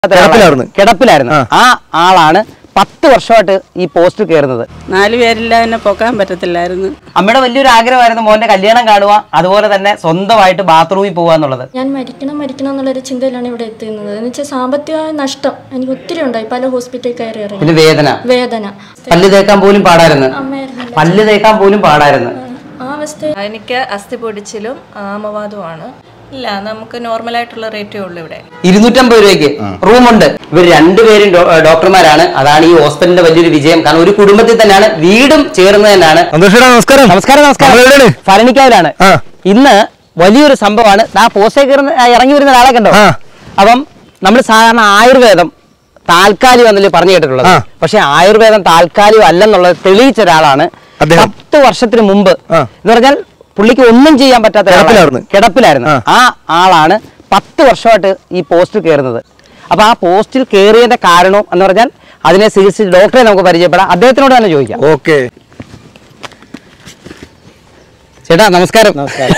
കിടപ്പിലായിരുന്നു. കിടപ്പിലായിരുന്നു ആ ആളാണ് പത്ത് വർഷമായിട്ട് ഈ പോസ്റ്റ് കയറുന്നത് നാല് പേരില്ല എന്നെ പൊക്കാൻ പറ്റത്തില്ലായിരുന്നു അമ്മയുടെ വലിയൊരു ആഗ്രഹമായിരുന്നു മോന്റെ കല്യാണം കാണുക അതുപോലെ തന്നെ സ്വന്തമായിട്ട് ബാത്റൂമിൽ പോകുക എന്നുള്ളത് ഞാൻ മരിക്കണം മരിക്കണം എന്നുള്ളൊരു ചിന്തയിലാണ് ഇവിടെ എത്തുന്നത് എന്ന് വെച്ചാൽ സാമ്പത്തികമായ നഷ്ടം എനിക്ക് ഒത്തിരി ഉണ്ടായി പല ഹോസ്പിറ്റലിൽ കയറി ഇറങ്ങി പിന്നെ വേദന വേദന പല്ല് തേക്കാൻ പോലും പാടായിരുന്നു അമ്മയായിരുന്നില്ല പല്ല് തേക്കാൻ പോലും പാടായിരുന്നു ആ അവസ്ഥ എനിക്ക് അസ്ഥി പൊടിച്ചിലും ആമവാദവുമാണ് ഇല്ല നമുക്ക് നോർമലായിട്ടുള്ള റേറ്റേ ഉള്ളൂ ഇവിടെ ഇരുന്നൂറ്റമ്പത് രൂപയ്ക്ക് റൂമുണ്ട് ഇവർ രണ്ടുപേരും ഡോ- ഡോക്ടർമാരാണ് അതാണ് ഈ ഹോസ്പിറ്റലിന്റെ വലിയൊരു വിജയം കാരണം ഒരു കുടുംബത്തിൽ തന്നെയാണ് വീടും ചേർന്നത് തന്നെയാണ് സന്തോഷേടാ നമസ്കാരം നമസ്കാരം നമസ്കാരം നമ്മളെവിടെയാണ്? ഭരണിക്കാവിലാണ് ആ. ഇന്ന് വലിയൊരു സംഭവമാണ് ആ പോസ്റ്റേ കയറുന്ന ആ, ഇറങ്ങി വരുന്ന ഒരാളെ കണ്ടോ ആ. അപ്പം നമ്മൾ സാധാരണ ആയുർവേദം താൽക്കാലികം എന്നല്ലേ പറഞ്ഞു കേട്ടിട്ടുള്ളത് ആ. പക്ഷെ ആയുർവേദം താൽക്കാലികം അല്ലെന്നുള്ളത് തെളിയിച്ച ഒരാളാണ് അദ്ദേഹം? പത്ത് വർഷത്തിന് മുമ്പ് ആ. എന്ന് പറഞ്ഞാൽ പുള്ളിക്ക് ഒന്നും ചെയ്യാൻ പറ്റാത്ത ഒരാളാണ്. കിടപ്പിലായിരുന്നു. കിടപ്പിലായിരുന്നു ആ. ആ ആളാണ് പത്ത് വർഷമായിട്ട് ഈ പോസ്റ്റിൽ കയറുന്നത് അപ്പൊ ആ പോസ്റ്റിൽ കയറിയതിന്റെ കാരണം എന്ന് പറഞ്ഞാൽ അതിനെ ചികിത്സിച്ച് ഡോക്ടറെ നമുക്ക് പരിചയപ്പെടാം അദ്ദേഹത്തിനോട് തന്നെ ചോദിക്കാം ഓക്കെ ചേട്ടാ നമസ്കാരം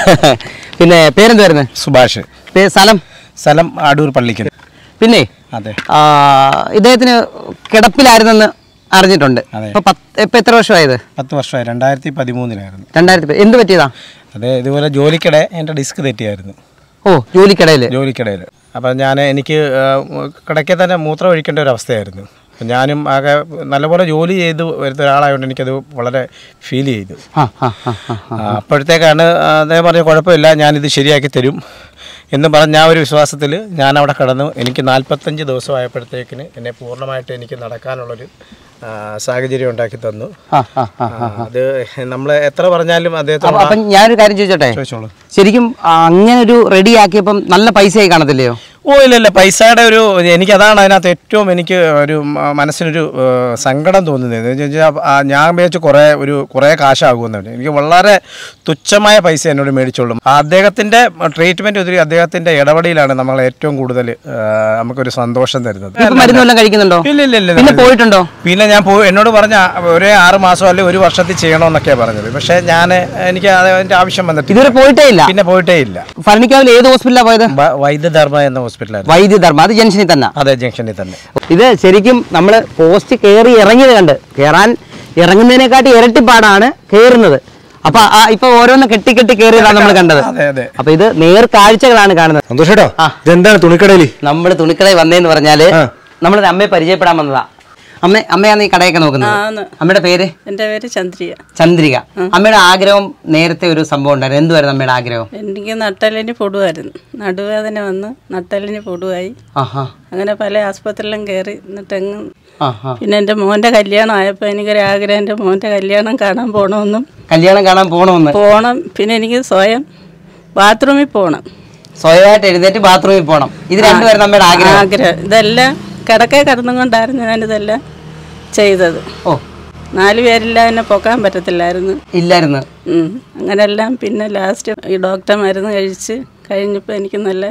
പിന്നെ പേരെന്തായിരുന്നു സുഭാഷ് പേ- സ്ഥലം സ്ഥലം അടൂർ പള്ളിക്കൽ പിന്നെ അതെ ആ, ഇദ്ദേഹത്തിന് കിടപ്പിലായിരുന്നെന്ന് അറിഞ്ഞിട്ടുണ്ട് അതെ. ഇപ്പൊ പത്ത് ഇപ്പൊ എത്ര വർഷമായത് പത്ത് വർഷമായി രണ്ടായിരത്തി പതിമൂന്നിലായിരുന്നു രണ്ടായിരത്തി പ- എന്ത് പറ്റിയതാ അതെ ഇതുപോലെ ജോലിക്കിടെ എൻ്റെ ഡിസ്ക് തെറ്റിയായിരുന്നു ഓ ജോലിക്കിടയിൽ ജോലിക്കിടയിൽ അപ്പോൾ ഞാൻ എനിക്ക് കിടക്കെ തന്നെ മൂത്രം ഒഴിക്കേണ്ട ഒരു അവസ്ഥയായിരുന്നു അപ്പം ഞാനും ആകെ നല്ലപോലെ ജോലി ചെയ്ത് വരുന്ന ഒരാളായതുകൊണ്ട് എനിക്കത് വളരെ ഫീൽ ചെയ്തു ആ ആ ആ ആ ആ. ആ, അപ്പോഴത്തേക്കാണ് അദ്ദേഹം പറഞ്ഞ കുഴപ്പമില്ല ഞാനിത് ശരിയാക്കി തരും എന്ന് പറഞ്ഞ ആ ഒരു വിശ്വാസത്തിൽ ഞാൻ അവിടെ കടന്നു എനിക്ക് നാൽപ്പത്തഞ്ച് ദിവസമായപ്പോഴത്തേക്കിന് എന്നെ പൂർണ്ണമായിട്ട് എനിക്ക് നടക്കാനുള്ളൊരു ആ, സാഹചര്യം ഉണ്ടാക്കി തന്നു ആ, ആ, ആ. ആ, അത് നമ്മൾ എത്ര പറഞ്ഞാലും അപ്പൊ അദ്ദേഹത്തോട് അപ്പം ഞാനൊരു കാര്യം ചോദിച്ചോട്ടെ ചോദിച്ചോളൂ ശരിക്കും ആ, അങ്ങനെ ഒരു റെഡി ആക്കിയപ്പം നല്ല പൈസയായി കാണത്തില്ലയോ ഓ ഇല്ല ഇല്ല പൈസയുടെ ഒരു എനിക്ക് അതാണ് അതിനകത്ത് ഏറ്റവും എനിക്ക് ഒരു മ- മനസ്സിനൊരു ഏ, സങ്കടം തോന്നുന്നത് എന്ന് വെച്ചാൽ ആ, ഞാൻ വിചാരിച്ചു കുറേ ഒരു കുറേ കാശാകുമെന്നുണ്ട് എനിക്ക് വളരെ തുച്ഛമായ പൈസ എന്നോട് മേടിച്ചോളും ആ അദ്ദേഹത്തിൻ്റെ ട്രീറ്റ്മെൻറ്റ് ഒത്തിരി അദ്ദേഹത്തിൻ്റെ ഇടപെടലാണ് നമ്മൾ ഏറ്റവും കൂടുതൽ ഏ, നമുക്കൊരു സന്തോഷം തരുന്നത് ഇപ്പൊ മരുന്ന് വല്ലതും കഴിക്കുന്നുണ്ടോ ഇല്ല ഇല്ല ഇല്ല പിന്നെ പോയിട്ടുണ്ടോ പിന്നെ ഞാൻ പോയി എന്നോട് പറഞ്ഞ ഒരേ ആറ് മാസം അല്ലെങ്കിൽ ഒരു വർഷത്തിൽ ചെയ്യണമെന്നൊക്കെയാണ് പറഞ്ഞത് പക്ഷേ ഞാൻ എനിക്ക് അതിൻ്റെ ആവശ്യം വന്നിട്ടില്ല ഇതുവരെ പോയിട്ടേ ഇല്ല പിന്നെ പോയിട്ടേ ഇല്ല ഭരണിക്കാവിൽ ഏത് ഹോസ്പിറ്റലാണ് പോയത് വ- വൈദ്യധർമ്മ എന്ന ഹോസ്പിറ്റലായിരുന്നു വൈദ്യധർമ്മ അത് ജംഗ്ഷനിൽ തന്നെ അതെ ജംഗ്ഷനിൽ തന്നെ ഇത് ശരിക്കും നമ്മൾ പോസ്റ്റ് കയറി ഇറങ്ങിയത് കണ്ട് കയറാൻ ഇറങ്ങുന്നതിനെക്കാട്ടി ഇരട്ടിപ്പാടാണ് കയറുന്നത് അപ്പൊ ആ ഇപ്പൊ ഓരോന്ന് കെട്ടി കെട്ടി കയറിയതാണ് നമ്മൾ കണ്ടത് അതെ അതെ അപ്പൊ ഇത് നേർക്കാഴ്ചകളാണ് കാണുന്നത് സന്തോഷേട്ടോ ആ. ഇതെന്താണ് തുണിക്കടയിൽ നമ്മൾ തുണിക്കടയിൽ വന്നേന്ന് പറഞ്ഞാല് ആ. നമ്മളൊരു അമ്മയെ പരിചയപ്പെടാൻ വന്നതാ അമ്മ അമ്മയാണ് ഈ കടയൊക്കെ നോക്കുന്നത് ആന്ന്. അമ്മയുടെ പേര് എൻ്റെ പേര് ചന്ദ്രിയ ചന്ദ്രിക അമ്മയുടെ ആഗ്രഹം നേരത്തെ ഒരു സംഭവം ഉണ്ടായിരുന്നു എന്തുവായിരുന്നു അമ്മയുടെ ആഗ്രഹം എനിക്ക് നട്ടലിന് പൊടുവായിരുന്നു നടുവേദന വന്ന് നട്ടലിന് പൊടുവായി ആഹാ അങ്ങനെ പല ആസ്പത്രിയിലും കയറി എന്നിട്ടെങ്ങും ആഹാ പിന്നെ എൻ്റെ മോൻ്റെ കല്യാണം ആയപ്പോൾ എനിക്കൊരു ആഗ്രഹം എൻ്റെ മോൻ്റെ കല്യാണം കാണാൻ പോകണമെന്നും കല്യാണം കാണാൻ പോകണമെന്ന് പോകണം പിന്നെ എനിക്ക് സ്വയം ബാത്റൂമിൽ പോകണം സ്വയമായിട്ട് എഴുന്നേറ്റ് ബാത്റൂമിൽ പോകണം ഇത് രണ്ടുപേരും അമ്മയുടെ ആഗ്രഹം ആഗ്രഹം ഇതെല്ലാം കിടക്കെ കിടന്നുകൊണ്ടായിരുന്നു ഞാനിതെല്ലാം ചെയ്തത് ഓ നാല് പേരില്ല എന്നെ പൊക്കാൻ പറ്റത്തില്ലായിരുന്നു ഇല്ലായിരുന്നു ഉം. അങ്ങനെല്ലാം പിന്നെ ലാസ്റ്റ് ഈ ഡോക്ടർ മരുന്ന് കഴിച്ച് കഴിഞ്ഞപ്പോൾ എനിക്ക് നല്ല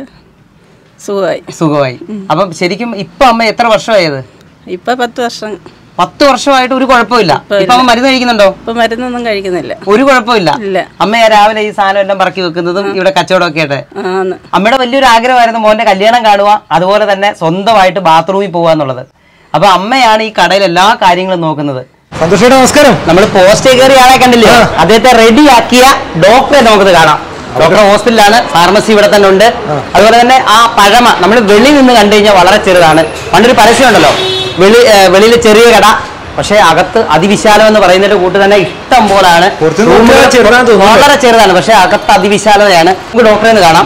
സുഖമായി സുഖമായി അപ്പം ശരിക്കും ഇപ്പൊ അമ്മ എത്ര വർഷമായത് ഇപ്പം പത്ത് വർഷം പത്ത് വർഷമായിട്ട് ഒരു കുഴപ്പമില്ല ഇപ്പൊ അമ്മ മരുന്ന് കഴിക്കുന്നുണ്ടോ ഇപ്പം മരുന്നൊന്നും കഴിക്കുന്നില്ല ഒരു കുഴപ്പമില്ല ഇല്ല അമ്മ രാവിലെ ഈ സാധനം എല്ലാം പറക്കി വെക്കുന്നതും ഇവിടെ കച്ചവടമൊക്കെ ആയിട്ട് ആന്ന് അമ്മയുടെ വലിയൊരു ആഗ്രഹമായിരുന്നു മോന്റെ കല്യാണം കാണുക അതുപോലെ തന്നെ സ്വന്തമായിട്ട് ബാത്റൂമിൽ പോകുക എന്നുള്ളത് അപ്പൊ അമ്മയാണ് ഈ കടയിൽ എല്ലാ കാര്യങ്ങളും നോക്കുന്നത് സന്തോഷേട്ടാ നമസ്കാരം നമ്മൾ പോസ്റ്റ് കയറിയ ആളെ കണ്ടില്ലേ അദ്ദേഹത്തെ റെഡിയാക്കിയ ഡോക്ടറെ നമുക്കത് കാണാം ഡോക്ടർ ഹോസ്പിറ്റലാണ് ഫാർമസി ഇവിടെ തന്നെ ഉണ്ട് അതുപോലെ തന്നെ ആ പഴമ നമ്മൾ വെളിയിൽ നിന്ന് കണ്ടു കഴിഞ്ഞാൽ വളരെ ചെറുതാണ് പണ്ടൊരു പരസ്യം ഉണ്ടല്ലോ വെളി വെളിയിൽ ചെറിയ കട പക്ഷേ അകത്ത് അതിവിശാലം എന്ന് പറയുന്നതിന്റെ കൂട്ട് തന്നെ ഇഷ്ടം പോലാണ് പുറത്ത് നോക്കിയാൽ റൂമുകൾ ചെറുതാണെന്ന് തോന്നുന്നു. വളരെ ചെറുതാണ് പക്ഷേ അകത്ത് അതിവിശാലതയാണ് നമുക്ക് ഡോക്ടറെ ഒന്ന് കാണാം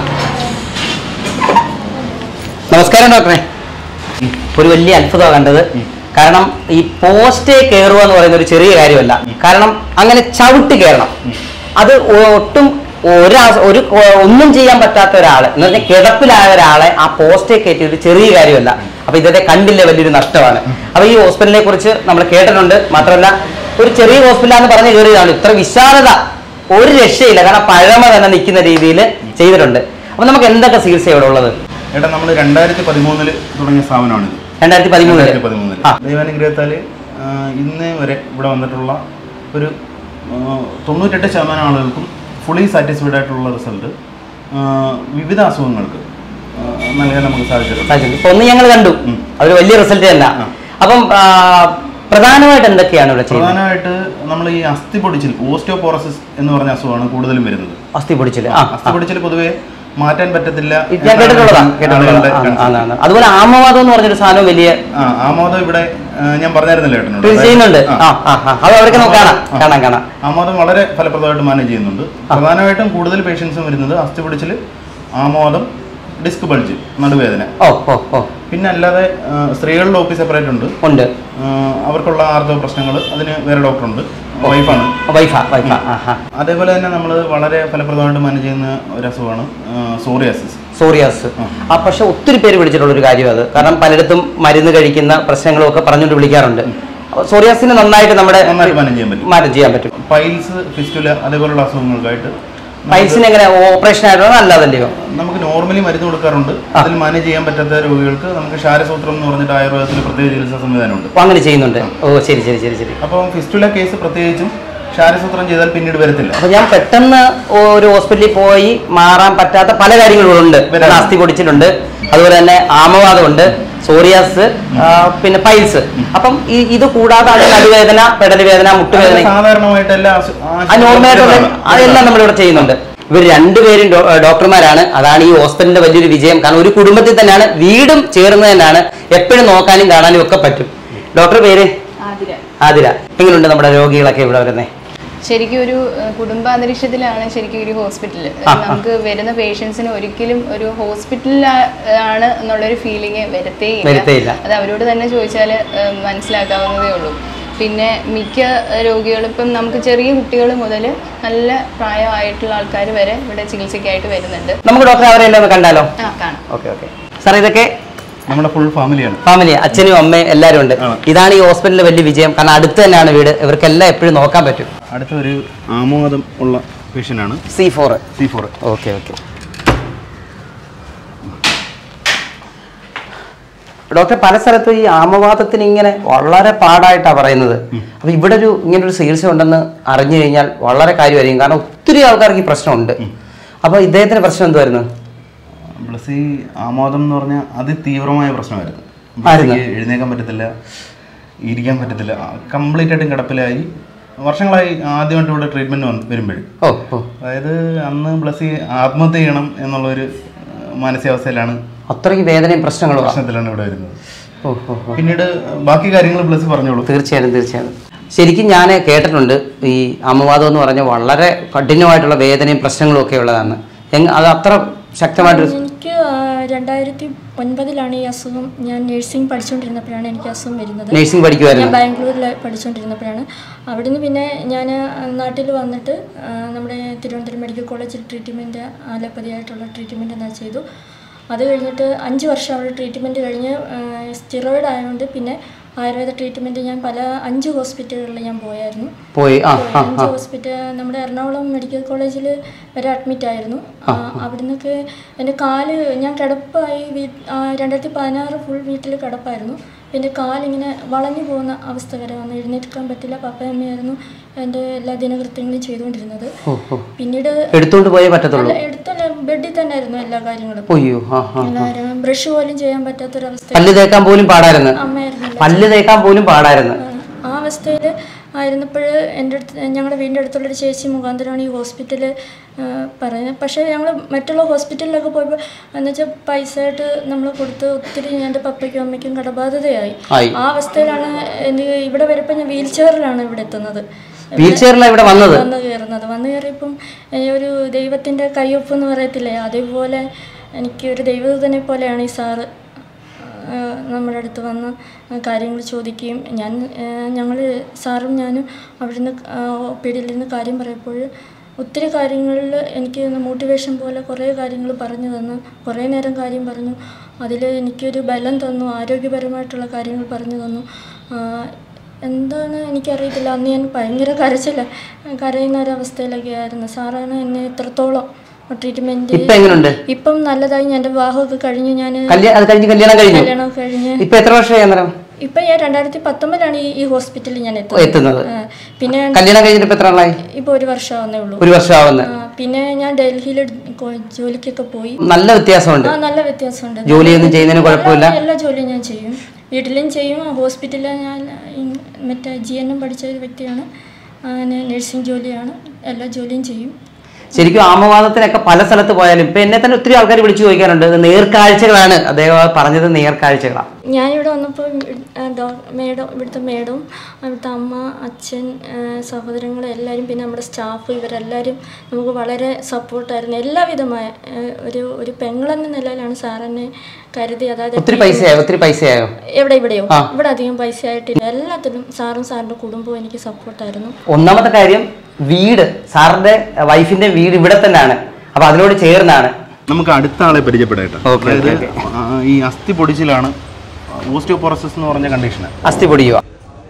നമസ്കാരം ഡോക്ടറെ ഒരു വലിയ അത്ഭുതമാണ് കണ്ടത് കാരണം ഈ പോസ്റ്റേ കയറുക എന്ന് പറയുന്ന ഒരു ചെറിയ കാര്യമല്ല കാരണം അങ്ങനെ ചവിട്ടി കയറണം അത് ഒട്ടും ഒരാ ഒരു കൊ- ഒന്നും ചെയ്യാൻ പറ്റാത്ത ഒരാള് എന്ന് പറഞ്ഞാൽ കിടപ്പിലായ ഒരാളെ ആ പോസ്റ്റേ കയറ്റി ഒരു ചെറിയ കാര്യമല്ല അപ്പൊ ഇദ്ദേഹത്തെ കണ്ടില്ല വലിയൊരു നഷ്ടമാണ് അപ്പൊ ഈ ഹോസ്പിറ്റലിനെ കുറിച്ച് നമ്മൾ കേട്ടിട്ടുണ്ട് മാത്രമല്ല ഒരു ചെറിയ ഹോസ്പിറ്റലാന്ന് പറഞ്ഞ് കയറിയതാണ് ഇത്ര വിശാലത ഒരു രക്ഷയില്ല കാരണം പഴമ തന്നെ നിൽക്കുന്ന രീതിയിൽ ചെയ്തിട്ടുണ്ട് അപ്പൊ നമുക്ക് എന്തൊക്കെ ചികിത്സ ഇവിടെ ഉള്ളത് ഏട്ടാ നമ്മൾ രണ്ടായിരത്തി പതിമൂന്നില് തുടങ്ങിയ സ്ഥാപനമാണിത് രണ്ടായിരത്തി പതിമൂന്നില് രണ്ടായിരത്തി പതിമൂന്നില് ആ. ദൈവാനുഗ്രഹത്താല് ആ, ഇന്ന് വരെ ഇവിടെ വന്നിട്ടുള്ള ഒരു ആ, തൊണ്ണൂറ്റെട്ട് ശതമാനം ആളുകൾക്കും ഫുള്ളി സാറ്റിസ്ഫൈഡ് ആയിട്ടുള്ള റിസൾട്ട് വിവിധ അസുഖങ്ങൾക്ക് നൽകാൻ നമുക്ക് സാധിച്ചിട്ടുണ്ട് സാധിച്ചിട്ടുണ്ട് ഇപ്പൊ ഒന്ന് ഞങ്ങൾ കണ്ടു അതൊരു വലിയ റിസൾട്ട് തന്നെ അപ്പം ആ, പ്രധാനമായിട്ട് എന്തൊക്കെയാണ് ഇവിടെ ചെയ്യുന്നത് പ്രധാനമായിട്ട് നമ്മൾ ഈ അസ്ഥി പൊടിച്ചിൽ ഓസ്റ്റിയോപോറസിസ് എന്ന് പറഞ്ഞ അസുഖമാണ് കൂടുതലും വരുന്നത് അസ്ഥി പൊടിച്ചില് ആ അസ്ഥി പൊടിച്ചിൽ പൊതുവെ മാറ്റാൻ പറ്റത്തില്ല ഞാൻ കേട്ടിട്ടുള്ളതാ കേട്ടിട്ടുള്ളതാ ആളുകളുടെ ആ, concept. ആ, ആ, ആ. അതുപോലെ ആമവാദം എന്ന് പറഞ്ഞൊരു സാധനം വലിയ ആ ആമോദം ഇവിടെ ആ, ഞാൻ പറഞ്ഞായിരുന്നല്ലോ ഏട്ടനോട് ഇത് ചെയ്യുന്നുണ്ട് ആ ആ ആ അത് അവർക്ക് നമുക്ക് കാണാം ആ. കാണാം കാണാം ആമോദം വളരെ ഫലപ്രദമായിട്ട് മാനേജ് ചെയ്യുന്നുണ്ട് പ്രധാനമായിട്ടും കൂടുതൽ പേഷ്യൻസും വരുന്നത് അസ്ഥി പിടിച്ചിൽ ആമോദം ഡിസ്ക് ബൾജ് നടുവേദന ഓ ഓ ഓ പിന്നെ അല്ലാതെ ആ, സ്ത്രീകളുടെ ഓഫീസ് സെപ്പറേറ്റ് ഉണ്ട് ഉണ്ട് ആ, അവർക്കുള്ള ആർത്തവ പ്രശ്നങ്ങൾ അതിന് വേറെ ഡോക്ടറുണ്ട് വൈഫാണ് വൈഫ വൈഫ ആ ആ അതേപോലെ തന്നെ നമ്മൾ വളരെ ഫലപ്രദമായിട്ട് മാനേജ് ചെയ്യുന്ന ഒരു അസുഖമാണ് സോറിയാസിസ് സോറിയാസ് ആ പക്ഷെ ഒത്തിരി പേര് വിളിച്ചിട്ടുള്ള ഒരു കാര്യം അത് കാരണം പലയിടത്തും മരുന്ന് കഴിക്കുന്ന പ്രശ്നങ്ങളും ഒക്കെ പറഞ്ഞുകൊണ്ട് വിളിക്കാറുണ്ട് സോറിയാസിന് നന്നായിട്ട് നമ്മുടെ നന്നായിട്ട് മാനേജ് ചെയ്യാൻ പറ്റും മാനേജ് ചെയ്യാൻ പറ്റും പൈൽസ് ഫിസ്റ്റുല അതേപോലുള്ള അസുഖങ്ങൾക്കായിട്ട് പൈൽസിന് എങ്ങനെ ഓപ്പറേഷൻ ആയിട്ടോ അല്ലാതല്ലയോ നമുക്ക് നോർമലി മരുന്ന് കൊടുക്കാറുണ്ട് അതിൽ മാനേജ് ചെയ്യാൻ പറ്റാത്ത രോഗികൾക്ക് നമുക്ക് ക്ഷാരസൂത്രം എന്ന് പറഞ്ഞിട്ട് ആയുർവേദത്തിൽ പ്രത്യേക ചികിത്സാ സംവിധാനമുണ്ട് അപ്പൊ അങ്ങനെ ചെയ്യുന്നുണ്ട് ഓ ശരി ശരി ശരി ശരി അപ്പം ഫിസ്റ്റുല കേസ് പ്രത്യേകിച്ചും ക്ഷാരസൂത്രം ചെയ്താൽ പിന്നീട് വരത്തില്ല അപ്പൊ ഞാൻ പെട്ടെന്ന് ഒരു ഹോസ്പിറ്റലിൽ പോയി മാറാൻ പറ്റാത്ത പല കാര്യങ്ങളും ഉണ്ട് വരാം. അസ്ഥി പൊടിച്ചിട്ടുണ്ട് അതുപോലെ തന്നെ ആമവാദമുണ്ട് സോറിയാസ് ആ, പിന്നെ പൈൽസ് അപ്പം ഈ ഇത് കൂടാതെ അത് നടുവേദന പെടൽ വേദന മുട്ടുവേദന സാധാരണമായിട്ട് എല്ലാ ആശു- ആ നോർമലായിട്ടുള്ള ആശുപത്രികളിലാണ്. അതെല്ലാം നമ്മളിവിടെ ചെയ്യുന്നുണ്ട് ഇവർ രണ്ടുപേരും ഡോ- ഡോക്ടർമാരാണ് അതാണ് ഈ ഹോസ്പിറ്റലിന്റെ വലിയൊരു വിജയം കാരണം ഒരു കുടുംബത്തിൽ തന്നെയാണ് വീടും ചേർന്ന് തന്നെയാണ് എപ്പോഴും നോക്കാനും കാണാനും ഒക്കെ പറ്റും ഡോക്ടർ പേര് ആതിര ആതിര എങ്ങനെയുണ്ട് നമ്മുടെ രോഗികളൊക്കെ ഇവിടെ വരുന്നത് ശരിക്കും ഒരു ഏഹ്, കുടുംബാന്തരീക്ഷത്തിലാണ് ശരിക്കും ഒരു ഹോസ്പിറ്റൽ ആ. നമുക്ക് വരുന്ന പേഷ്യൻസിന് ഒരിക്കലും ഒരു ഹോസ്പിറ്റലിൽ ആണ് എന്നുള്ളൊരു ഫീലിംഗ് വരത്തേയില്ല വരത്തേയില്ല. അത് അവരോട് തന്നെ ചോദിച്ചാൽ മനസ്സിലാക്കാവുന്നതേ ഉള്ളൂ പിന്നെ മിക്ക രോഗികളും ഇപ്പം നമുക്ക് ചെറിയ കുട്ടികൾ മുതൽ നല്ല പ്രായമായിട്ടുള്ള ആൾക്കാർ വരെ ഇവിടെ ചികിത്സയ്ക്കായിട്ട് വരുന്നുണ്ട് നമുക്ക് ഡോക്ടർ അവരെല്ലാം ഒന്ന് കണ്ടാലോ ആ കാണാം ഓക്കെ ഓക്കെ സാർ ഇതൊക്കെ നമ്മുടെ ഫുൾ ഫാമിലിയാണ് ഫാമിലി അച്ഛനും അമ്മയും എല്ലാവരും ഉണ്ട് ആണ്. ഇതാണ് ഈ ഹോസ്പിറ്റലിലെ വലിയ വിജയം കാരണം അടുത്ത് തന്നെയാണ് വീട് ഇവർക്കെല്ലാം എപ്പോഴും നോക്കാൻ പറ്റും അടുത്ത ഒരു ആമോദം ഉള്ള പേഷ്യൻ്റ് ആണ് C four C four okay okay doctor പല സ്ഥലത്തും ഈ ആമവാദത്തിന് ഇങ്ങനെ വളരെ പാടായിട്ടാണ് പറയുന്നത് അപ്പൊ ഇവിടെ ഒരു ഇങ്ങനെ ഒരു ചികിത്സ ഉണ്ടെന്ന് അറിഞ്ഞു കഴിഞ്ഞാൽ വളരെ കാര്യമായിരിക്കും കാരണം ഒത്തിരി ആൾക്കാർക്ക് ഈ പ്രശ്നമുണ്ട് അപ്പൊ ഇദ്ദേഹത്തിന് പ്രശ്നം എന്തുവായിരുന്നു ബ്ലസി ആമോദം എന്ന് പറഞ്ഞാൽ അതിതീവ്രമായ പ്രശ്നമായിരുന്നു ആയിരുന്നു. ബ്ലസിക്ക് എഴുന്നേക്കാൻ പറ്റത്തില്ല ഇരിക്കാൻ പറ്റത്തില്ല കംപ്ലീറ്റ് ആയിട്ടും കിടപ്പിലായി വർഷങ്ങളായി ആദ്യമായിട്ട് ഇവിടെ ട്രീറ്റ്മെന്റ് വരുമ്പോഴും ഓ ഓ അതായത് അന്ന് ബ്ലസി ആത്മഹത്യ ചെയ്യണം എന്നുള്ളൊരു ആ, മാനസികാവസ്ഥയിലാണ് അത്രയ്ക്ക് വേദനയും പ്രശ്നങ്ങളും ആ. പ്രശ്നത്തിലാണ് ഇവിടെ വരുന്നത് ഓ ഓ ഓ പിന്നീട് ബാക്കി കാര്യങ്ങൾ ബ്ലസി പറഞ്ഞോളൂ തീർച്ചയായും തീർച്ചയായും ശരിക്കും ഞാൻ കേട്ടിട്ടുണ്ട് ഈ അമ്മവാദം എന്ന് പറഞ്ഞാൽ വളരെ കഠിനമായിട്ടുള്ള വേദനയും പ്രശ്നങ്ങളും ഒക്കെ ഉള്ളതാണ് എങ് അത് അത്ര ശക്തമായിട്ടൊരു എനിക്ക് ആ, രണ്ടായിരത്തി ഒൻപതിലാണ് ഈ അസുഖം ഞാൻ നഴ്സിംഗ് പഠിച്ചുകൊണ്ടിരുന്നപ്പോഴാണ് എനിക്ക് അസുഖം വരുന്നത് നഴ്സിംഗ് ഞാൻ പഠിക്കുമായിരുന്നു ബാംഗ്ലൂരിൽ പഠിച്ചുകൊണ്ടിരുന്നപ്പോഴാണ് അവിടുന്ന് പിന്നെ ഞാൻ നാട്ടിൽ വന്നിട്ട് ആ, നമ്മുടെ തിരുവനന്തപുരം മെഡിക്കൽ കോളേജിൽ ട്രീറ്റ്മെൻറ്റ് ആലോപ്പതിയായിട്ടുള്ള ട്രീറ്റ്മെൻറ്റ് ചെയ്തു അത് കഴിഞ്ഞിട്ട് അഞ്ച് വർഷം അവിടെ ട്രീറ്റ്മെൻറ്റ് കഴിഞ്ഞ് സ്റ്റിറോയിഡ് ആയതുകൊണ്ട് പിന്നെ ആയുർവേദ ട്രീറ്റ്മെൻറ്റ് ഞാൻ പല അഞ്ച് ഹോസ്പിറ്റലുകളിൽ ഞാൻ പോയായിരുന്നു പോയി ആ ആ അഞ്ച് ആ ഹോസ്പിറ്റൽ നമ്മുടെ എറണാകുളം മെഡിക്കൽ കോളേജിൽ വരെ അഡ്മിറ്റ് ആയിരുന്നു ആ, അവിടുന്നൊക്കെ എൻ്റെ കാല് ഞാൻ കിടപ്പായി വീ ആ, രണ്ടായിരത്തി പതിനാറ് ഫുൾ വീട്ടിൽ കിടപ്പായിരുന്നു എൻ്റെ കാലിങ്ങനെ വളഞ്ഞു പോകുന്ന അവസ്ഥ വരെ വന്ന് എഴുന്നേൽക്കാൻ പറ്റില്ല പപ്പയമ്മയായിരുന്നു എൻ്റെ എല്ലാ ദിനകൃത്യങ്ങളും ചെയ്തുകൊണ്ടിരുന്നത് ഓ ഓ പിന്നീട് എടുത്തുകൊണ്ട് പോയേ പറ്റത്തുള്ളൂ അല്ല, എടുത്തല്ല ബെഡിൽ തന്നെ ആയിരുന്നു എല്ലാ കാര്യങ്ങളും ഒയ്യോ ആ ആ എല്ലാവരും ബ്രഷ് പോലും ചെയ്യാൻ പറ്റാത്തൊരവസ്ഥ പല്ല് തേക്കാൻ പോലും പാടായിരുന്നു അമ്മയായിരുന്നില്ല പല്ല് തേക്കാൻ പോലും പാടായിരുന്നു ആ അവസ്ഥയിൽ ആയിരുന്നപ്പോൾ എൻ്റെ അടുത്ത് ഞങ്ങളുടെ വീടിൻ്റെ അടുത്തുള്ളൊരു ചേച്ചി മുഖാന്തരമാണ് ഈ ഹോസ്പിറ്റല് പറയുന്നത് പക്ഷേ ഞങ്ങൾ മറ്റുള്ള ഹോസ്പിറ്റലിലൊക്കെ പോയപ്പോൾ എന്ന് വെച്ചാൽ പൈസ ആയിട്ട് നമ്മൾ കൊടുത്ത് ഒത്തിരി എൻ്റെ പപ്പയ്ക്കും അമ്മയ്ക്കും കടബാധ്യതയായി ആയി. ആ അവസ്ഥയിലാണ് എനിക്ക് ഇവിടെ വരുമ്പോൾ ഞാൻ വീൽ ചെയറിലാണ് ഇവിടെ എത്തുന്നത് വീൽ ചെയറിലാണ് ഇവിടെ വന്നത് വന്ന് കയറുന്നത് വന്ന് കയറിയപ്പം ഏ, ഒരു ദൈവത്തിൻ്റെ കയ്യൊപ്പ് എന്ന് പറയത്തില്ലേ അതേപോലെ എനിക്ക് ഒരു ദൈവദൂതനെ പോലെയാണ് ഈ സാറ് ആ, നമ്മുടെ അടുത്ത് വന്ന് കാര്യങ്ങൾ ചോദിക്കുകയും ഞാൻ ഞങ്ങൾ സാറും ഞാനും അവിടുന്ന് പീടിയിലിരുന്ന് കാര്യം പറയുമ്പോൾ ഒത്തിരി കാര്യങ്ങളിൽ എനിക്ക് മോട്ടിവേഷൻ പോലെ കുറേ കാര്യങ്ങൾ പറഞ്ഞു തന്നു കുറേ നേരം കാര്യം പറഞ്ഞു അതിൽ എനിക്കൊരു ബലം തന്നു ആരോഗ്യപരമായിട്ടുള്ള കാര്യങ്ങൾ പറഞ്ഞു തന്നു ആ, എന്താണ് എനിക്കറിയത്തില്ല അന്ന് ഞാൻ ഭയങ്കര കരച്ചില്ല കരയുന്ന ഒരവസ്ഥയിലൊക്കെ ആയിരുന്നു സാറാണ് എന്നെ എത്രത്തോളം ട്രീറ്റ്മെൻറ്റ് ഇപ്പൊ എങ്ങനെയുണ്ട് ഇപ്പം നല്ലതായി ഞാൻ എൻ്റെ വിവാഹമൊക്കെ കഴിഞ്ഞ് ഞാൻ കല്യാണം അത് കഴിഞ്ഞ് കല്യാണം കഴിഞ്ഞു കല്യാണം കഴിഞ്ഞ് ഇപ്പൊ എത്ര വർഷമായി അന്നേരം ഇപ്പം ഞാൻ രണ്ടായിരത്തി പത്തൊമ്പതിലാണ് ഈ ഈ ഹോസ്പിറ്റലിൽ ഞാൻ എത്തുന്നത്. എത്തുന്നത് ആ, പിന്നെ കല്യാണം കഴിഞ്ഞിട്ട് ഇപ്പൊ എത്ര ആളായി ഇപ്പോൾ ഒരു വർഷമാവുന്നേ ഉള്ളൂ ഒരു വർഷമാവുന്ന ആ, പിന്നെ ഞാൻ ഡൽഹിയിൽ ജോലിക്കൊക്കെ പോയി നല്ല വ്യത്യാസമുണ്ട് ആ നല്ല വ്യത്യാസമുണ്ട് ജോലിയൊന്നും ചെയ്യുന്നതിന് കുഴപ്പമില്ല? എല്ലാ- എല്ലാ ജോലിയും ഞാൻ ചെയ്യും വീട്ടിലും ചെയ്യും ഹോസ്പിറ്റലിൽ ഞാൻ ഇൻ- മറ്റേ ജി എൻ എം പഠിച്ച ഒരു വ്യക്തിയാണ് അങ്ങനെ നഴ്സിംഗ് ജോലിയാണ് എല്ലാ ജോലിയും ചെയ്യും ശരിക്കും ആമവാദത്തിനൊക്കെ പല സ്ഥലത്ത് പോയാലും ഇപ്പൊ എന്നെ തന്നെ ഒത്തിരി ആൾക്കാർ വിളിച്ചു ചോദിക്കാറുണ്ട് ഇത് നേർക്കാഴ്ചകളാണ് അദ്ദേഹം പറഞ്ഞത് നേർക്കാഴ്ചകളാണ് ഞാനിവിടെ വന്നപ്പോൾ മേഡം ഇവിടുത്തെ മേഡവും ഇവിടുത്തെ അമ്മ അച്ഛൻ ആ, സഹോദരങ്ങൾ എല്ലാവരും പിന്നെ നമ്മുടെ സ്റ്റാഫ് ഇവരെല്ലാവരും നമുക്ക് വളരെ സപ്പോർട്ടായിരുന്നു എല്ലാവിധമായ ആ, ഒരു ഒരു പെങ്ങളെന്ന നിലയിലാണ് സാർ എന്നെ കരുതി അതായത് ഒത്തിരി പൈസയായോ ഒത്തിരി പൈസയായോ എവിടെ ഇവിടെയോ ആ. ഇവിടെ അധികം പൈസ ആയിട്ടില്ല എല്ലാത്തിലും സാറും സാറിൻ്റെ കുടുംബവും എനിക്ക് സപ്പോർട്ടായിരുന്നു ഒന്നാമത്തെ കാര്യം വീട് സാറിന്റെ വൈഫിന്റെ വീട് ഇവിടെ തന്നെയാണ് അപ്പൊ അതിനോട് ചേർന്നാണ് നമുക്ക് അടുത്ത ആളെ പരിചയപ്പെടട്ടെ ഓക്കേ, അതായത് ഓക്കേ, ആ, ഈ അസ്ഥി പൊടിച്ചിലാണ് ഓസ്റ്റിയോപോറസിസ് എന്ന് പറഞ്ഞ കണ്ടീഷന് അസ്ഥി പൊടിയുക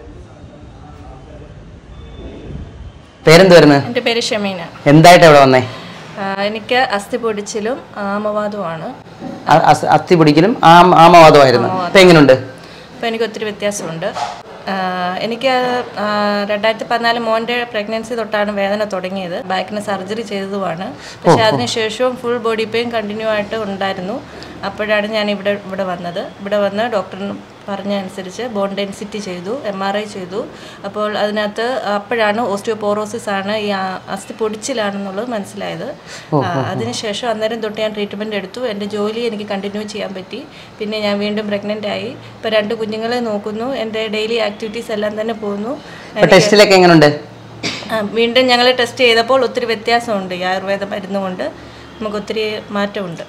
പേരെന്ത് വരുന്നത് എൻ്റെ പേര് ഷമീന എന്തായിട്ട് ഇവിടെ വന്നേ ആ, എനിക്ക് അസ്ഥി പൊടിച്ചിലും ആമവാദവുമാണ് അ- അസ്- അസ്ഥി പൊടിക്കലും ആം ആമവാദമായിരുന്നു ഇപ്പൊ എങ്ങനെയുണ്ട് അപ്പോൾ എനിക്ക് ഒത്തിരി വ്യത്യാസമുണ്ട് ആ, എനിക്ക് ആ, രണ്ടായിരത്തി പതിനാല് മോൻ്റെ പ്രഗ്നൻസി തൊട്ടാണ് വേദന തുടങ്ങിയത് ബാക്കിന് സർജറി ചെയ്തതുമാണ് പക്ഷേ അതിനുശേഷവും ഫുൾ ബോഡി പെയിൻ കണ്ടിന്യൂ ആയിട്ട് ഉണ്ടായിരുന്നു അപ്പോഴാണ് ഞാൻ ഇവിടെ ഇവിടെ വന്നത് ഇവിടെ വന്ന് ഡോക്ടറിന് പറഞ്ഞ അനുസരിച്ച് ബോൺ ഡെൻസിറ്റി ചെയ്തു എം ആർ ഐ ചെയ്തു അപ്പോൾ അതിനകത്ത് അപ്പോഴാണ് ഓസ്റ്റിയോപോറോസിസ് ആണ് ഈ ആ- അസ്ഥി പൊടിച്ചിലാണെന്നുള്ളത് മനസ്സിലായത് ആ, അതിനുശേഷം അന്നേരം തൊട്ട് ഞാൻ ട്രീറ്റ്മെൻറ്റ് എടുത്തു എൻ്റെ ജോലി എനിക്ക് കണ്ടിന്യൂ ചെയ്യാൻ പറ്റി പിന്നെ ഞാൻ വീണ്ടും പ്രഗ്നൻ്റ് ആയി ഇപ്പോൾ രണ്ട് കുഞ്ഞുങ്ങളെ നോക്കുന്നു എൻ്റെ ഡെയിലി ആക്ടിവിറ്റീസ് എല്ലാം തന്നെ പോകുന്നു ഇപ്പൊ ടെസ്റ്റിലൊക്കെ എങ്ങനെയുണ്ട് ആ, വീണ്ടും ഞങ്ങൾ ടെസ്റ്റ് ചെയ്തപ്പോൾ ഒത്തിരി വ്യത്യാസമുണ്ട് ഈ ആയുർവേദ മരുന്ന് കൊണ്ട് നമുക്ക് ഒത്തിരി മാറ്റമുണ്ട്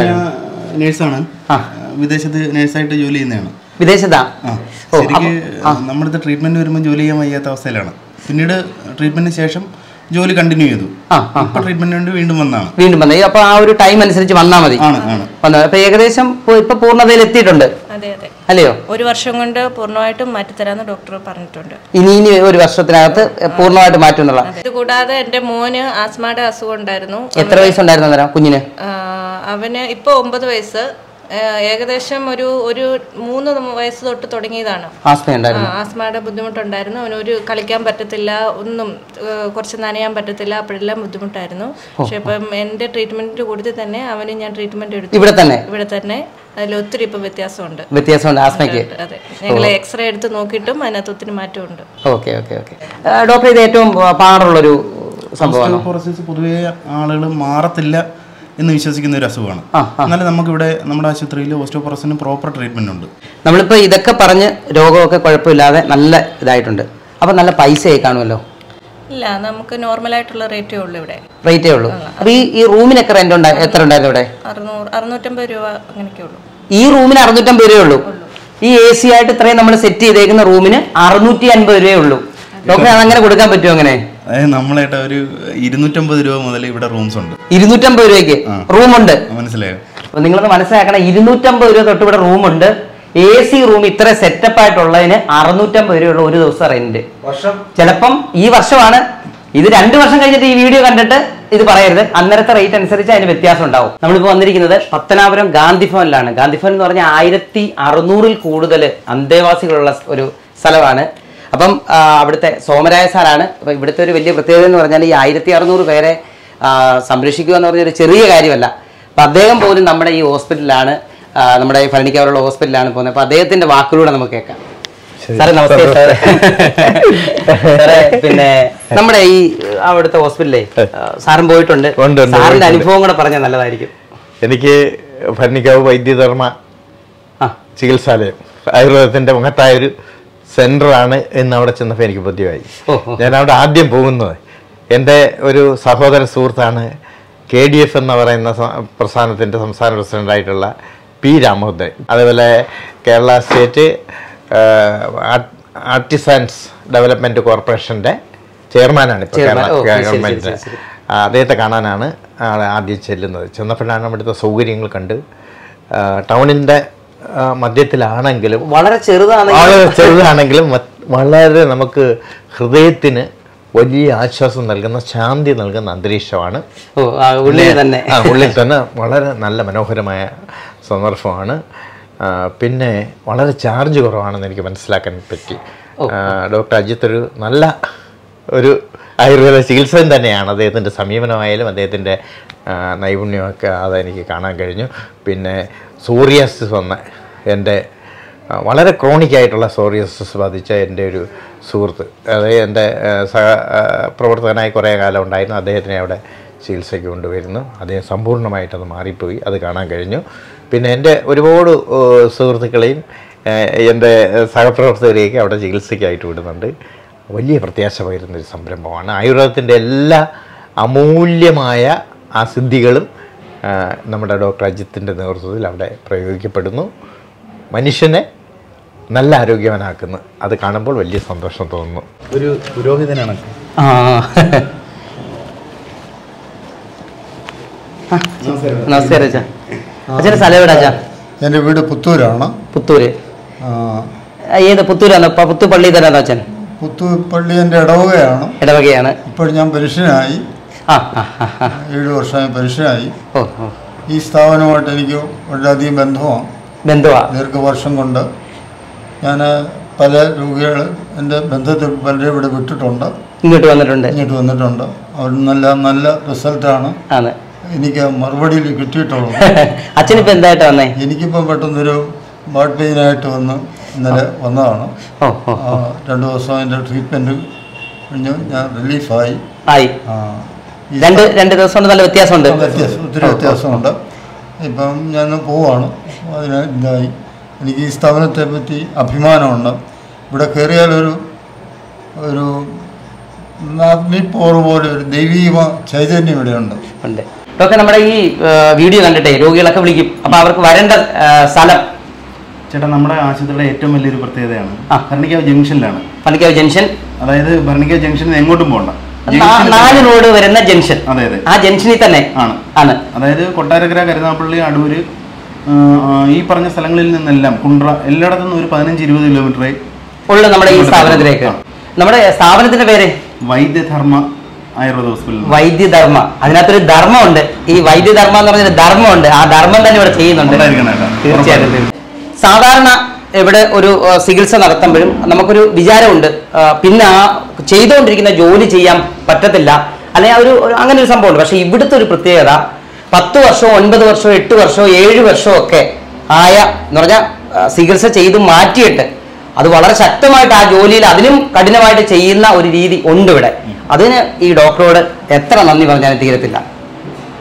നേഴ്സാണ് വിദേശത്ത് നേഴ്സായിട്ട് ജോലി ചെയ്യുന്നതാണ് വിദേശത്താ ആ ശരിക്ക് നമ്മുടെ അടുത്ത് ട്രീറ്റ്മെന്റ് വരുമ്പോൾ ജോലി ചെയ്യാൻ വയ്യാത്ത അവസ്ഥയിലാണ് പിന്നീട് ട്രീറ്റ്മെന്റിന് ശേഷം ജോലി കണ്ടിന്യൂ ചെയ്തു ആ, ആ, ഇപ്പൊ ട്രീറ്റ്മെന്റിന് വേണ്ടി വീണ്ടും വന്നതാണ് വീണ്ടും വന്നേ അപ്പൊ ആ ഒരു ടൈം അനുസരിച്ച് വന്നാൽ മതി ആണ് ആണ് വന്നത് അപ്പൊ ഏകദേശം ഇപ്പൊ- ഇപ്പൊ പൂർണ്ണതയിൽ എത്തിയിട്ടുണ്ട് അതെ അതെ അല്ലയോ ഒരു വർഷം കൊണ്ട് പൂർണ്ണമായിട്ടും മാറ്റിത്തരാമെന്ന് ഡോക്ടർ പറഞ്ഞിട്ടുണ്ട് ഇനി ഇനി ഒരു വർഷത്തിനകത്ത് പൂർണ്ണമായിട്ട് മാറ്റും എന്നുള്ള ഇത് കൂടാതെ എൻ്റെ മോന് ആസ്മയുടെ അസുഖം ഉണ്ടായിരുന്നു എത്ര വയസ്സുണ്ടായിരുന്നു അന്നേരം കുഞ്ഞിന് ആ, അവന് ഇപ്പോൾ ഒമ്പത് വയസ്സ് ആ, ഏകദേശം ഒരു ഒരു മൂന്ന് വയസ്സ് തൊട്ട് തുടങ്ങിയതാണ് ആസ്മ ഉണ്ടായിരുന്നു ആ, ആസ്മയുടെ ബുദ്ധിമുട്ടുണ്ടായിരുന്നു അവന് ഒരു കളിക്കാൻ പറ്റത്തില്ല ഒന്നും ഏഹ്, കുറച്ച് നനയാൻ പറ്റത്തില്ല അപ്പോഴെല്ലാം ബുദ്ധിമുട്ടായിരുന്നു പക്ഷെ ഇപ്പം എൻ്റെ ട്രീറ്റ്മെൻറ്റിൻ്റെ കൂട്ടത്തിൽ തന്നെ അവന് ഞാൻ ട്രീറ്റ്മെൻറ്റ് എടുത്തു ഇവിടെ തന്നെ ഇവിടെ തന്നെ അതിൽ ഒത്തിരി ഇപ്പം വ്യത്യാസമുണ്ട് വ്യത്യാസമുണ്ട് ആസ്മയ്ക്ക് അതെ ഞങ്ങൾ എക്സ്റേ എടുത്ത് നോക്കിയിട്ടും അതിനകത്ത് ഒത്തിരി മാറ്റമുണ്ട് ഓക്കെ ഓക്കെ ഓക്കെ ഡോക്ടർ ഇത് ഏറ്റവും പാടുള്ളൊരു സംഭവമാണ് ഓസ്റ്റിയോപോറോസിസ് പൊതുവേ ആളുകൾ മാറത്തില്ല എന്ന് വിശ്വസിക്കുന്ന ഒരു അസുഖമാണ് ആ, എന്നാലും നമുക്കിവിടെ നമ്മുടെ ആശുപത്രിയിൽ ഓസ്റ്റിയോപോറോസിന് പ്രോപ്പർ ട്രീറ്റ്മെന്റ് ഉണ്ട് നമ്മളിപ്പോ ഇതൊക്കെ പറഞ്ഞ് രോഗമൊക്കെ കുഴപ്പമില്ലാതെ നല്ല ഇതായിട്ടുണ്ട് അപ്പൊ നല്ല പൈസയായി കാണുമല്ലോ ഇല്ല നമുക്ക് നോർമലായിട്ടുള്ള റേറ്റേ ഉള്ളൂ ഇവിടെ റേറ്റേ ഉള്ളൂ അപ്പൊ ഈ ഈ റൂമിനൊക്കെ റെന്റ് ഉണ്ടായി എത്ര ഉണ്ടായിരുന്നു ഇവിടെ അറുന്നൂറ് അറുന്നൂറ്റമ്പത് രൂപ അങ്ങനെയൊക്കെ ഉള്ളൂ ഈ റൂമിന് അറുന്നൂറ്റമ്പത് രൂപയേ ഉള്ളൂ ഈ എ സി ആയിട്ട് ഇത്രയും നമ്മൾ സെറ്റ് ചെയ്തേക്കുന്ന റൂമിന് അറുന്നൂറ്റി അൻപത് രൂപയേ ഉള്ളൂ ഡോക്ടറെ അതങ്ങനെ കൊടുക്കാൻ പറ്റുമോ അങ്ങനെ അതായത് നമ്മളായിട്ട് ഒരു ഇരുന്നൂറ്റമ്പത് രൂപ മുതൽ ഇവിടെ റൂംസ് ഉണ്ട് ഇരുന്നൂറ്റമ്പത് രൂപയ്ക്ക് റൂമുണ്ട് മനസ്സിലായോ അപ്പൊ നിങ്ങളൊന്ന് മനസ്സിലാക്കണം ഇരുന്നൂറ്റമ്പത് രൂപ തൊട്ട് ഇവിടെ റൂമുണ്ട് എ സി റൂം ഇത്ര സെറ്റപ്പ് ആയിട്ടുള്ളതിന് അറുന്നൂറ്റമ്പത് രൂപയുള്ള ഒരു ദിവസം റെന്റ് ചിലപ്പം ഈ വർഷമാണ് ഇത് രണ്ട് വർഷം കഴിഞ്ഞിട്ട് ഈ വീഡിയോ കണ്ടിട്ട് ഇത് പറയരുത് അന്നേരത്തെ റേറ്റ് അനുസരിച്ച് അതിന് വ്യത്യാസം ഉണ്ടാവും നമ്മളിപ്പോൾ വന്നിരിക്കുന്നത് പത്തനാപുരം ഗാന്ധി ഭവനിലാണ് ഗാന്ധി ഭവൻ എന്ന് പറഞ്ഞാൽ ആയിരത്തി അറുന്നൂറിൽ കൂടുതൽ അന്തേവാസികളുള്ള ഒരു സ്ഥലമാണ് അപ്പം ആ, അവിടുത്തെ സോമരായ സാറാണ് അപ്പം ഇവിടുത്തെ ഒരു വലിയ പ്രത്യേകത എന്ന് പറഞ്ഞാൽ ഈ ആയിരത്തി അറുന്നൂറ് പേരെ ആ, സംരക്ഷിക്കുക എന്ന് പറഞ്ഞൊരു ചെറിയ കാര്യമല്ല അപ്പം അദ്ദേഹം പോലും നമ്മുടെ ഈ ഹോസ്പിറ്റലിലാണ് ആ, നമ്മുടെ ഈ ഭരണിക്കാവുള്ള ഹോസ്പിറ്റലിലാണ് പോകുന്നത് അപ്പം അദ്ദേഹത്തിന്റെ വാക്കിലൂടെ നമുക്ക് കേൾക്കാം സാറേ നമസ്തേ സാറേ സാറേ പിന്നെ നമ്മുടെ ഈ അവിടുത്തെ ഹോസ്പിറ്റലേ സാറും പോയിട്ടുണ്ട് ഉണ്ട്, ഉണ്ട്, സാറിന്റെ പോയിട്ടുണ്ട്. അനുഭവം കൂടെ പറഞ്ഞാൽ നല്ലതായിരിക്കും എനിക്ക് ഭരണിക്കാവ് വൈദ്യധർമ്മ ആ ചികിത്സാലയം ആയുർവേദത്തിന്റെ മഹത്തായൊരു സെന്ററാണ് എന്ന് അവിടെ ചെന്നപ്പോൾ എനിക്ക് ബോധ്യമായി ഓ, ഓ. ഞാൻ അവിടെ ആദ്യം പോകുന്നത് എൻ്റെ ഒരു സഹോദര സുഹൃത്താണ് കെ ഡി എഫ് എന്ന് പറയുന്ന സ- പ്രസ്ഥാനത്തിൻ്റെ സംസ്ഥാന പ്രസിഡൻ്റായിട്ടുള്ള പി രാമഭദ്രൻ അതേപോലെ കേരള സ്റ്റേറ്റ് ആർട്ടിസാൻസ് ഡെവലപ്മെൻറ്റ് കോർപ്പറേഷൻ്റെ ചെയർമാനാണ് ഇപ്പോൾ ചെയർമാൻ. കേരള ഓ, ശരി, ശരി, ഗവൺമെൻറ് ശരി, ശരി. ആ, അദ്ദേഹത്തെ കാണാനാണ് ആള് ആദ്യം ചെല്ലുന്നത് ചെന്നപ്പോഴാണ് അവിടുത്തെ സൗകര്യങ്ങൾ കണ്ട് ആ, ടൗണിൻ്റെ ആ, മധ്യത്തിലാണെങ്കിലും വളരെ ചെറുതാണെങ്കിൽ വളരെ ചെറുതാണെങ്കിലും മ- വളരെ നമുക്ക് ഹൃദയത്തിന് വലിയ ആശ്വാസം നൽകുന്ന ശാന്തി നൽകുന്ന അന്തരീക്ഷമാണ് ഓ ആ, ഉള്ളിൽ തന്നെ ആ, ഉള്ളിൽ തന്നെ വളരെ നല്ല മനോഹരമായ സന്ദർഭമാണ് ആ, പിന്നെ വളരെ ചാർജ് കുറവാണെന്ന് എനിക്ക് മനസ്സിലാക്കാൻ പറ്റി ആ, ഡോക്ടർ അജിത്ത് ഒരു നല്ല ഒരു ആയുർവേദ ചികിത്സകൻ തന്നെയാണ് അദ്ദേഹത്തിൻ്റെ സമീപനമായാലും അദ്ദേഹത്തിൻ്റെ ആ, നൈപുണ്യമൊക്കെ അതെനിക്ക് കാണാൻ കഴിഞ്ഞു പിന്നെ സോറിയാസിസ് വന്ന എൻ്റെ ആ, വളരെ ക്രോണിക് ആയിട്ടുള്ള സോറിയസിസ് ബാധിച്ച എൻ്റെ ഒരു സുഹൃത്ത് അതായത് എൻ്റെ ആ, സഹ ആ, പ്രവർത്തകനായി കുറേ കാലം ഉണ്ടായിരുന്നു അദ്ദേഹത്തിനെ അവിടെ ചികിത്സയ്ക്ക് കൊണ്ടുവരുന്നു അദ്ദേഹം സമ്പൂർണ്ണമായിട്ട് അത് മാറിപ്പോയി അത് കാണാൻ കഴിഞ്ഞു പിന്നെ എൻ്റെ ഒരുപാട് ആ, സുഹൃത്തുക്കളെയും ആ, എൻ്റെ സഹപ്രവർത്തകരെയൊക്കെ അവിടെ ചികിത്സയ്ക്കായിട്ട് വിടുന്നുണ്ട് വലിയ പ്രത്യാശ പകരുന്നൊരു സംരംഭമാണ് ആയുർവേദത്തിൻ്റെ എല്ലാ അമൂല്യമായ ആ സിദ്ധികളും ആ, നമ്മുടെ ഡോക്ടർ അജിത്തിൻ്റെ നേതൃത്വത്തിൽ അവിടെ പ്രയോഗിക്കപ്പെടുന്നു മനുഷ്യനെ നല്ല ആരോഗ്യവാനാക്കുന്നു അത് കാണുമ്പോൾ വലിയ സന്തോഷം തോന്നുന്നു ഒരു പുരോഹിതനാണ് ആ നമസ്കാരം അച്ഛാ അച്ഛൻ്റെ സ്ഥലം എവിടെ അച്ഛാ എൻ്റെ വീട് പുത്തൂരാണ് പുത്തൂര് ആ, ആ, ഏത് പുത്തൂരാണ് ഇപ്പൊ പുത്തൂർ പള്ളി തന്നെയാണോ അച്ഛൻ പുത്തൂർ പള്ളി എൻ്റെ ഇടവകയാണ് ഇടവകയാണ് ഇപ്പോൾ ഞാൻ പെൻഷനായി ആ ആ ആ, ആ. ഏഴ് വർഷമായി പെൻഷനായി ഓ ഓ ഈ സ്ഥാപനമായിട്ട് എനിക്ക് വളരെയധികം ബന്ധമാണ് ബന്ധുവാ ദീർഘവർഷം കൊണ്ട് ഞാൻ പല രോഗികൾ എൻ്റെ ബന്ധത്തിൽ പലരും ഇവിടെ വിട്ടിട്ടുണ്ട് ഇങ്ങോട്ട് വന്നിട്ടുണ്ട് ഇങ്ങോട്ട് വന്നിട്ടുണ്ട് അവർ നല്ല നല്ല റിസൾട്ടാണ് ആണ് എനിക്ക് മറുപടിയിൽ കിട്ടിയിട്ടുള്ളത് അച്ഛനിപ്പോ എന്തായിട്ടാ വന്നേ എനിക്കിപ്പം പെട്ടെന്നൊരു ബാഡ് പെയിനായിട്ട് വന്ന് ഇന്നലെ വന്നതാണ് ഓ ഓ ആ, രണ്ട് ദിവസം അതിൻ്റെ ട്രീറ്റ്മെൻറ്റ് കഴിഞ്ഞ് ഞാൻ റിലീഫായി ആയി ആ, ഈ രണ്ട് രണ്ട് ദിവസം കൊണ്ട് നല്ല വ്യത്യാസമുണ്ട് വ്യത്യാസം ഒത്തിരി വ്യത്യാസമുണ്ട് ഇപ്പം ഞാൻ പോവാണ് അതിന് ഇതായി എനിക്ക് ഈ സ്ഥാപനത്തെ പറ്റി അഭിമാനമുണ്ട് ഇവിടെ കയറിയാലൊരു ഒരു നാഗ്നിപ്പോറ് പോലെ ഒരു ദൈവീക ചൈതന്യം ഇവിടെയുണ്ട് ഉണ്ട് ഡോക്ടർ നമ്മുടെ ഈ ആ, വീഡിയോ കണ്ടിട്ടേ രോഗികളൊക്കെ വിളിക്കും അപ്പൊ അവർക്ക് വരേണ്ട ആ, സ്ഥലം ചേട്ടാ നമ്മുടെ ആശുപത്രിയുടെ ഏറ്റവും വലിയൊരു പ്രത്യേകതയാണ് ആ. ഭരണിക്കാവ് ജംഗ്ഷനിലാണ് പണിക്കാവ് ജംഗ്ഷൻ അതായത് ഭരണിക്കാവ് ജംഗ്ഷനിൽ നിന്ന് എങ്ങോട്ടും പോകണ്ട നാ- ജംഗ്ഷനിൽ നാല് തന്നെ- റോഡ് വരുന്ന ജംഗ്ഷൻ അതെ അതെ ആ ജംഗ്ഷനിൽ തന്നെ ആണ് ആണ് അതായത് കൊട്ടാരക്കര കരുനാപ്പള്ളി അടൂര് ആ, ആ, ഈ പറഞ്ഞ സ്ഥലങ്ങളിൽ നിന്നെല്ലാം കുണ്ട്ര എല്ലായിടത്തു നിന്നും ഒരു പതിനഞ്ച് ഇരുപത് കിലോമീറ്റർ ഉള്ള നമ്മുടെ ഈ സ്ഥാപനത്തിലേക്ക് നമ്മുടെ സ്ഥാപനത്തിന്റെ പേര് വൈദ്യധർമ്മ ആയുർവേദ ഹോസ്പിറ്റൽ വൈദ്യധർമ്മ അതിനകത്തൊരു ധർമ്മമുണ്ട് ഈ വൈദ്യധർമ്മ എന്ന് പറഞ്ഞൊരു ധർമ്മമുണ്ട് ആ ധർമ്മം തന്നെ ഇവിടെ ചെയ്യുന്നുണ്ട് ഉണ്ടായിരിക്കണം കേട്ടോ. തീർച്ചയായിട്ടും തീർച്ചയായും. സാധാരണ ഇവിടെ ഒരു ആ, ചികിത്സ നടത്തുമ്പോഴും നമുക്കൊരു വിചാരമുണ്ട് ആ, പിന്നെ ആ ചെയ്തുകൊണ്ടിരിക്കുന്ന ജോലി ചെയ്യാൻ പറ്റത്തില്ല അല്ലെങ്കിൽ ആ ഒരു ഒരു അങ്ങനെ ഒരു സംഭവമുണ്ട് പക്ഷെ ഇവിടുത്തെ ഒരു പ്രത്യേകത പത്ത് വർഷമോ ഒൻപത് വർഷമോ എട്ട് വർഷമോ ഏഴ് വർഷമോ ഒക്കെ ആയ എന്ന് പറഞ്ഞാൽ ആ, ചികിത്സ ചെയ്ത് മാറ്റിയിട്ട് അത് വളരെ ശക്തമായിട്ട് ആ ജോലിയിൽ അതിനും കഠിനമായിട്ട് ചെയ്യുന്ന ഒരു രീതി ഉണ്ട് ഇവിടെ അതിന് ഈ ഡോക്ടറോട് എത്ര നന്ദി പറഞ്ഞാലും തീരത്തില്ല